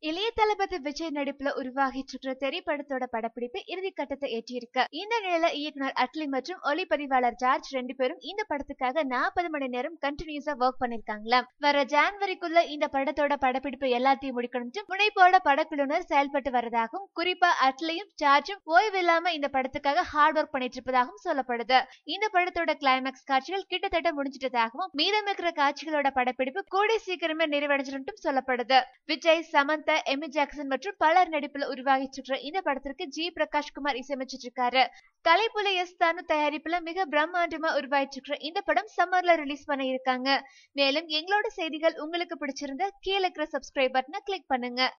இளைய தளபதி விஜய் நடிப்புல உருவாகிட்டு இருக்கிற தெரி படத்தோட படப்பிடிப்பு இறுதி கட்டத்தை எட்டியிருக்கு இந்த நிலையில இயக்குனர் அட்லி மற்றும் ஒளிப்பதிவாளர் ஜார்ஜ் ரெண்டு பேரும் இந்த படத்துக்காக நாற்பது மணி நேரம் கண்டினியூஸா ஒர்க் பண்ணிருக்காங்களாம் வர ஜான்வரிக்குள்ள இந்த படத்தோட படப்பிடிப்பு எல்லாத்தையும் முடிக்கணும்னு முனைப்போட படக்குழுவினர் செயல்பட்டு வரதாகவும் குறிப்பா அட்லியும் ஜார்ஜும் ஓய்வு இல்லாம இந்த படத்துக்காக ஹார்ட் ஒர்க் பண்ணிட்டு இருப்பதாகவும் சொல்லப்படுது இந்த படத்தோட கிளைமேக்ஸ் காட்சிகள் கிட்டத்தட்ட முடிஞ்சிட்டதாகவும் மீதம் இருக்கிற காட்சிகளோட படப்பிடிப்பு கூடிய சீக்கிரமே நிறைவடைஞ்சிடும் சொல்லப்படுது விஜய் சமந்தா எமி ஜாக்சன் மற்றும் பலர் நடிப்புல உருவாகிட்டு இருக்கிற இந்த படத்திற்கு ஜி பிரகாஷ் குமார் இசையமைச்சிட்டு இருக்காரு கலைப்புல எஸ் தானு தயாரிப்புல மிக பிரம்மாண்டமா உருவாயிட்டு இருக்கிற இந்த படம் சம்மர்ல ரிலீஸ் பண்ண இருக்காங்க மேலும் எங்களோட செய்திகள் உங்களுக்கு பிடிச்சிருந்தா கீழே இருக்கிற சப்ஸ்கிரைப் பட்டனை கிளிக் பண்ணுங்க